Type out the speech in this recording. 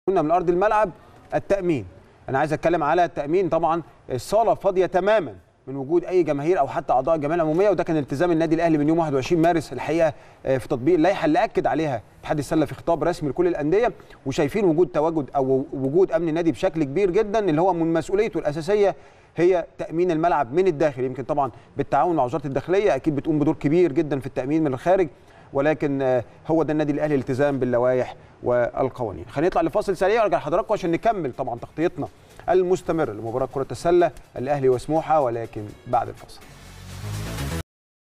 قلنا من ارض الملعب التامين انا عايز اتكلم على التامين طبعا الصاله فاضيه تماما من وجود اي جماهير او حتى اعضاء الجمعيه العموميه وده كان التزام النادي الاهلي من يوم 21 مارس الحقيقه في تطبيق اللائحه اللي اكد عليها اتحاد السله في خطاب رسمي لكل الانديه وشايفين وجود تواجد او وجود امن النادي بشكل كبير جدا اللي هو من مسؤوليته الاساسيه هي تامين الملعب من الداخل يمكن طبعا بالتعاون مع وزاره الداخليه اكيد بتقوم بدور كبير جدا في التامين من الخارج ولكن هو ده النادي الاهلي الالتزام باللوائح والقوانين خلينا نطلع لفاصل سريع وارجع لحضراتكم عشان نكمل طبعا تغطيتنا المستمره لمباراه كره السله الاهلي وسموحه ولكن بعد الفاصل